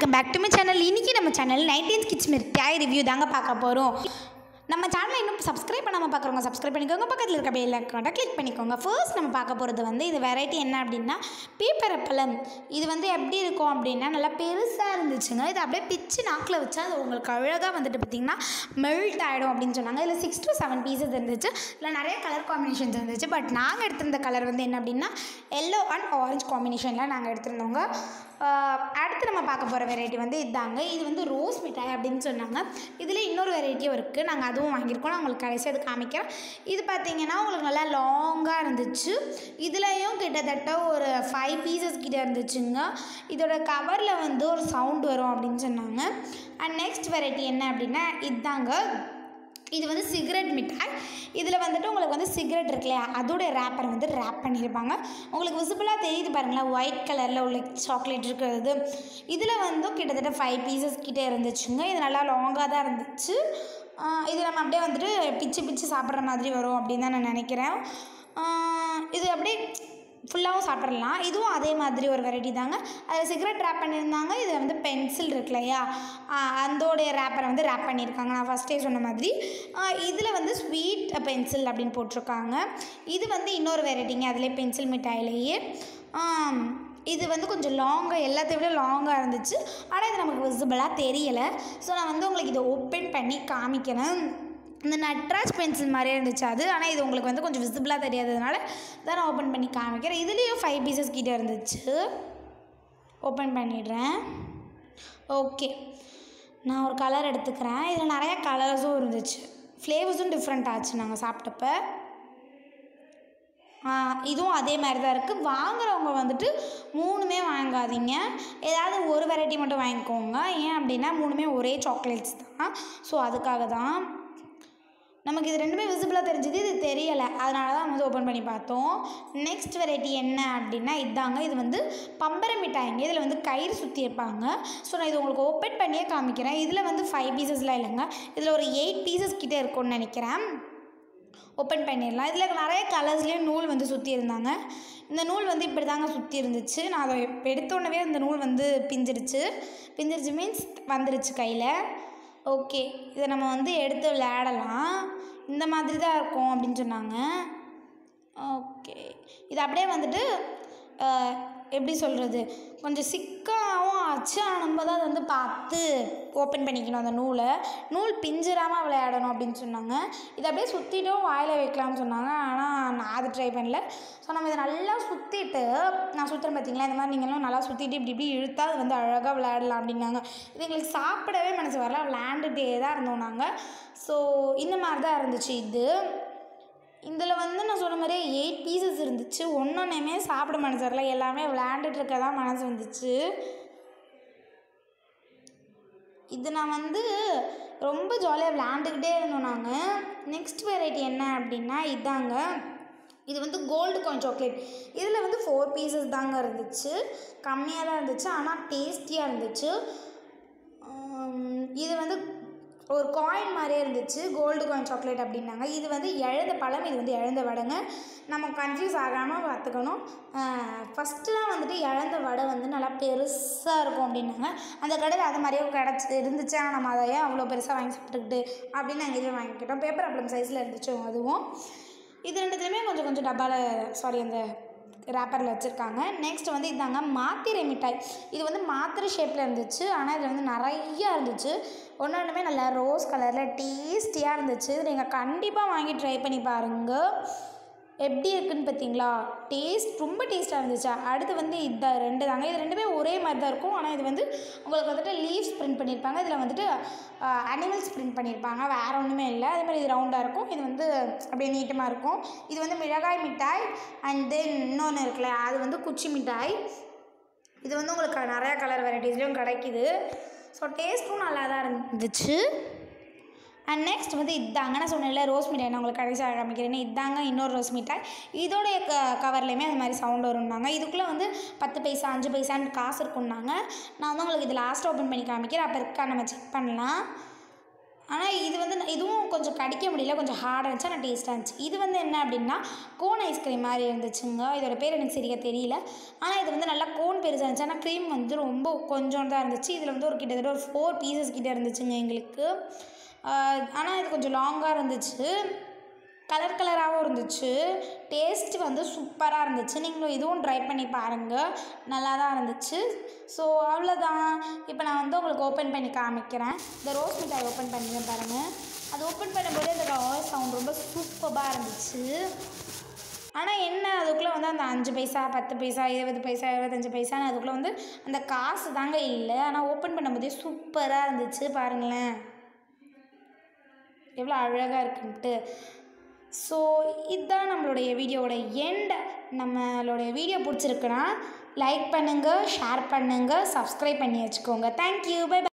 welcome back to my channel இன்றைக்கி நம்ம channel nineteen kids மிர்த்தியாய் ரிவ்யூ தாங்க பார்க்க போகிறோம் நம்ம சேனலை இன்னும் சப்ஸ்கிரைப் பண்ணாமல் பார்க்குறவங்க சப்ஸ்கிரைப் பண்ணிக்கோங்க பக்கத்தில் இருக்க பெல் ஐக்கானை கிளிக் பண்ணிக்கோங்க ஃபர்ஸ்ட் நம்ம பார்க்க போகிறது வந்து இது வெரைட்டி என்ன அப்படின்னா பீப்பர் அப்பளம் இது வந்து எப்படி இருக்கும் அப்படின்னா நல்லா பெருசாக இருந்துச்சுங்க இது அப்படியே பிச்சு நாக்கில் வச்சா அது உங்களுக்கு அழகாக வந்துட்டு பார்த்திங்கன்னா மெல்ட் ஆகிடும் அப்படின்னு சொன்னாங்க இதில் சிக்ஸ் டு செவன் பீசஸ் இருந்துச்சு இதில் நிறைய கலர் காம்பினேஷன்ஸ் இருந்துச்சு பட் நாங்கள் எடுத்திருந்த கலர் வந்து என்ன அப்படின்னா எல்லோ அண்ட் ஆரஞ்சு காம்பினேஷனில் நாங்கள் எடுத்திருந்தோங்க ஆஹ் அடுத்து நம்ம பார்க்க போகிற வெரைட்டி வந்து இதாங்க இது வந்து ரோஸ் மிட்டாய் அப்படின்னு சொன்னாங்க இதில் இன்னொரு வெரைட்டியும் இருக்குது நாங்கள் அதுவும் வாங்கியிருக்கோம் நான் உங்களுக்கு கடைசி அது காமிக்கிறேன் இது பார்த்தீங்கன்னா உங்களுக்கு நல்லா லாங்காக இருந்துச்சு இதுலேயும் கிட்டத்தட்ட ஒரு ஃபைவ் பீசஸ் கிட்ட இருந்துச்சுங்க இதோட கவரில் வந்து ஒரு சவுண்ட் வரும் அப்படின்னு சொன்னாங்க அண்ட் நெக்ஸ்ட் வெரைட்டி என்ன அப்படின்னா இதாங்க இது வந்து சிகரெட் மிட்டாய் இதில் வந்துட்டு உங்களுக்கு வந்து சிகரெட் இருக்கு இல்லையா அதோடைய ரேப்பர் வந்து ரேப் பண்ணியிருப்பாங்க உங்களுக்கு விசிபிளாக தெரியுது பாருங்களேன் ஒயிட் கலரில் உள்ள சாக்லேட் இருக்கிறது இதில் வந்து கிட்டத்தட்ட ஃபைவ் பீசஸ் கிட்டே இருந்துச்சுங்க இது நல்லா லாங்காக தான் இருந்துச்சு ஆஹ் இது நம்ம அப்படியே வந்துட்டு பிச்சு பிச்சு சாப்பிட்ற மாதிரி வரும் அப்படின்னு தான் நான் நினைக்கிறேன் ஆஹ் இது அப்படியே ஃபுல்லாகவும் சாப்பிட்றலாம் இதுவும் அதே மாதிரி ஒரு வெரைட்டி தாங்க அதில் சிகரெட் ரேப் பண்ணியிருந்தாங்க இதில் வந்து பென்சில் இருக்கு இல்லையா அதோடைய ரேப்பரை வந்து ரேப் பண்ணியிருக்காங்க நான் ஃபஸ்ட்டே சொன்ன மாதிரி இதில் வந்து ஸ்வீட் பென்சில் அப்படின்னு போட்டிருக்காங்க இது வந்து இன்னொரு வெரைட்டிங்க அதிலே பென்சில் மிட்டாயிலேயே ஆம், இது வந்து கொஞ்சம் லாங்காக எல்லாத்தை விட லாங்காக இருந்துச்சு ஆனால் இது நமக்கு விசிபிளாக தெரியலை ஸோ நான் வந்து உங்களுக்கு இதை ஓப்பன் பண்ணி காமிக்கிறேன் இந்த நட்ராஜ் பென்சில் மாதிரியே இருந்துச்சு அது ஆனால் இது உங்களுக்கு வந்து கொஞ்சம் விசிபிளாக தெரியாததுனால தான் நான் ஓப்பன் பண்ணி காமிக்கிறேன் இதுலேயும் ஃபைவ் பீசஸ் கிட்டே இருந்துச்சு ஓப்பன் பண்ணிடுறேன் ஓகே நான் ஒரு கலர் எடுத்துக்கிறேன் இதில் நிறையா கலர்ஸும் இருந்துச்சு ஃப்ளேவர்ஸும் டிஃப்ரெண்ட் ஆச்சு நாங்கள் சாப்பிட்டப்ப ஆ, இதுவும் அதே மாதிரி தான் இருக்குது வாங்குறவங்க வந்துட்டு மூணுமே வாங்காதீங்க ஏதாவது ஒரு வெரைட்டி மட்டும் வாங்கிக்கோங்க ஏன் அப்படின்னா மூணுமே ஒரே சாக்லேட்ஸ் தான் ஸோ அதுக்காக தான் நமக்கு இது ரெண்டுமே விசிபிளாக தெரிஞ்சுது இது தெரியலை அதனால தான் வந்து ஓப்பன் பண்ணி பார்த்தோம் நெக்ஸ்ட் வெரைட்டி என்ன அப்படின்னா இதாங்க இது வந்து பம்பர மிட்டாய்ங்க இதில் வந்து கயிறு சுற்றி இருப்பாங்க ஸோ நான் இது உங்களுக்கு ஓப்பன் பண்ணியே காமிக்கிறேன் இதில் வந்து ஃபைவ் பீசஸ்லாம் இல்லைங்க இதில் ஒரு எயிட் பீசஸ் கிட்டே இருக்கும்னு நினைக்கிறேன் ஓப்பன் பண்ணிடலாம் இதில் நிறைய கலர்ஸ்லேயும் நூல் வந்து சுற்றி இருந்தாங்க இந்த நூல் வந்து இப்படி தாங்க சுற்றி இருந்துச்சு நான் அதை எடுத்தோடனே இந்த நூல் வந்து பிஞ்சிருச்சு பிஞ்சிருச்சு மீன்ஸ் வந்துருச்சு கையில் ஓகே இதை நம்ம வந்து எடுத்து விளையாடலாம் இந்த மாதிரி தான் இருக்கும் அப்படின்னு சொன்னாங்க ஓகே இது அப்படியே வந்துட்டு அஹ், எப்படி சொல்கிறது கொஞ்சம் சிக்காகவும் ஆச்சு ஆனால் நம்ம தான் அதை வந்து பார்த்து ஓப்பன் பண்ணிக்கணும் அந்த நூலை நூல் பிஞ்சிராமல் விளையாடணும் அப்படின்னு சொன்னாங்க இதை அப்படியே சுற்றிட்டும் வாயில் வைக்கலாம்னு சொன்னாங்க ஆனால் நான் அது ட்ரை பண்ணல ஸோ நம்ம இதை நல்லா சுற்றிட்டு நான் சுற்றுறேன் பார்த்தீங்களா இந்த மாதிரி நீங்களும் நல்லா சுற்றிட்டு இப்படி இப்படி இழுத்தா அது வந்து அழகாக விளையாடலாம் அப்படின்னாங்க இது எங்களுக்கு சாப்பிடவே மனசு வரல விளையாண்டுட்டே தான் இருந்தோம் நாங்கள் ஸோ இந்த மாதிரி தான் இருந்துச்சு இது இதில் வந்து நான் சொன்ன மாதிரியே எயிட் பீசஸ் இருந்துச்சு ஒன்றொன்னையுமே சாப்பிட மனசு வரல எல்லாமே விளையாண்டுட்டு இருக்க தான் மனசு வந்துச்சு இது நான் வந்து ரொம்ப ஜாலியாக விளையாண்டுக்கிட்டே இருந்தோம் நாங்கள் நெக்ஸ்ட் வெரைட்டி என்ன அப்படின்னா இதாங்க இது வந்து கோல்டு காயின் சாக்லேட் இதில் வந்து ஃபோர் பீசஸ் தாங்க இருந்துச்சு கம்மியாக தான் இருந்துச்சு ஆனால் டேஸ்டியாக இருந்துச்சு உம், இது வந்து ஒரு காயின் மாதிரியே இருந்துச்சு கோல்டு காயின் சாக்லேட் அப்படின்னாங்க இது வந்து எழுந்த பழம் இது வந்து எழுந்த வடைங்க நம்ம கன்ஃபியூஸ் ஆகாமல் பார்த்துக்கணும் ஃபஸ்ட்டுலாம் வந்துட்டு இழந்த வடை வந்து நல்லா பெருசாக இருக்கும் அப்படின்னாங்க அந்த கடையில் அது மாதிரியே கிடச்சி இருந்துச்சு ஆனால் நம்ம அதை ஏன் அவ்வளோ பெருசாக வாங்கி சாப்பிட்டுக்கிட்டு அப்படின்னு நாங்கள் இதில் வாங்கிக்கிட்டோம் பேப்பர் அப்பளம் சைஸில் இருந்துச்சு அதுவும் இது ரெண்டுத்துலையுமே கொஞ்சம் கொஞ்சம் டப்பாவில் சாரி அந்த ரேப்பரில் வச்சுருக்காங்க நெக்ஸ்ட் வந்து இதாங்க மாத்திரை மிட்டாய் இது வந்து மாத்திரை ஷேப்பில் இருந்துச்சு ஆனால் இதில் வந்து நிறையா இருந்துச்சு ஒன்று ஒன்றுமே நல்லா ரோஸ் கலரில் டேஸ்டியாக இருந்துச்சு நீங்கள் கண்டிப்பாக வாங்கி ட்ரை பண்ணி பாருங்கள் எப்படி இருக்குன்னு பார்த்தீங்களா டேஸ்ட் ரொம்ப டேஸ்ட்டாக இருந்துச்சு அடுத்து வந்து இந்த ரெண்டு தாங்க இது ரெண்டுமே ஒரே மாதிரி தான் இருக்கும் ஆனால் இது வந்து உங்களுக்கு வந்துட்டு லீவ்ஸ் பிரிண்ட் பண்ணியிருப்பாங்க இதில் வந்துட்டு அனிமல்ஸ் பிரிண்ட் பண்ணியிருப்பாங்க வேறு ஒன்றுமே இல்லை அதே மாதிரி இது ரவுண்டாக இருக்கும் இது வந்து அப்படியே நீட்டமாக இருக்கும் இது வந்து மிளகாய் மிட்டாய் அண்ட் தென் இன்னொன்று இருக்குல்ல அது வந்து குச்சி மிட்டாய் இது வந்து உங்களுக்கு நிறையா கலர் வெரைட்டிஸ்லேயும் கிடைக்குது ஸோ டேஸ்ட்டும் நல்லா தான் இருந்துச்சு அண்ட் நெக்ஸ்ட் வந்து இதாங்க நான் சொன்னேன்ல ரோஸ் மிட்டாய் நான் உங்களுக்கு கடைசியாக காமிக்கிறேன்னு இதாங்க இன்னொரு ரோஸ் மிட்டாய் இதோடைய க கவர்லேயுமே அது மாதிரி சவுண்ட் வரும்னாங்க இதுக்குள்ளே வந்து பத்து பைசா அஞ்சு பைசான்னு காசு இருக்கும்னாங்க நான் வந்து உங்களுக்கு இது லாஸ்ட் ஓப்பன் பண்ணி காமிக்கிறேன் அப்போ இருக்கா நம்ம செக் பண்ணலாம் ஆனால் இது வந்து நான் இதுவும் கொஞ்சம் கடிக்க முடியல கொஞ்சம் ஹார்டாக இருந்துச்சு ஆனால் டேஸ்ட்டாக இருந்துச்சு இது வந்து என்ன அப்படின்னா கோன் ஐஸ்கிரீம் மாதிரி இருந்துச்சுங்க இதோட பேர் எனக்கு சரியாக தெரியல ஆனால் இது வந்து நல்லா கோன் பெருசாக இருந்துச்சு ஆனால் க்ரீம் வந்து ரொம்ப கொஞ்சம் தான் இருந்துச்சு இதில் வந்து ஒரு கிட்டத்தட்ட ஒரு ஃபோர் பீசஸ் கிட்ட இருந்துச்சுங்க எங்களுக்கு ஆனால் இது கொஞ்சம் லாங்காக இருந்துச்சு கலர் கலராகவும் இருந்துச்சு டேஸ்ட் வந்து சூப்பராக இருந்துச்சு நீங்களும் இதுவும் ட்ரை பண்ணி பாருங்கள் நல்லா தான் இருந்துச்சு ஸோ அவ்வளோதான் இப்போ நான் வந்து உங்களுக்கு ஓப்பன் பண்ணி காமிக்கிறேன் இந்த ரோஸ் மிட்டாய் ஓப்பன் பண்ணி பாருங்கள் அது ஓப்பன் பண்ணும்போது அந்த ரோஸ் சவுண்ட் ரொம்ப சூப்பராக இருந்துச்சு ஆனால் என்ன அதுக்குள்ளே வந்து அந்த அஞ்சு பைசா பத்து பைசா இருபது பைசா இருபத்தஞ்சி பைசான்னு அதுக்குள்ளே வந்து அந்த காசு தாங்க இல்லை ஆனால் ஓப்பன் பண்ணும்போதே சூப்பராக இருந்துச்சு பாருங்களேன் எவ்வளோ அழகாக இருக்குன்ட்டு ஸோ இதுதான் நம்மளுடைய வீடியோவோட எண்ட் நம்மளுடைய வீடியோ பிடிச்சிருக்குன்னா லைக் பண்ணுங்கள் ஷேர் பண்ணுங்கள் சப்ஸ்கிரைப் பண்ணி வச்சுக்கோங்க தேங்க்யூ பை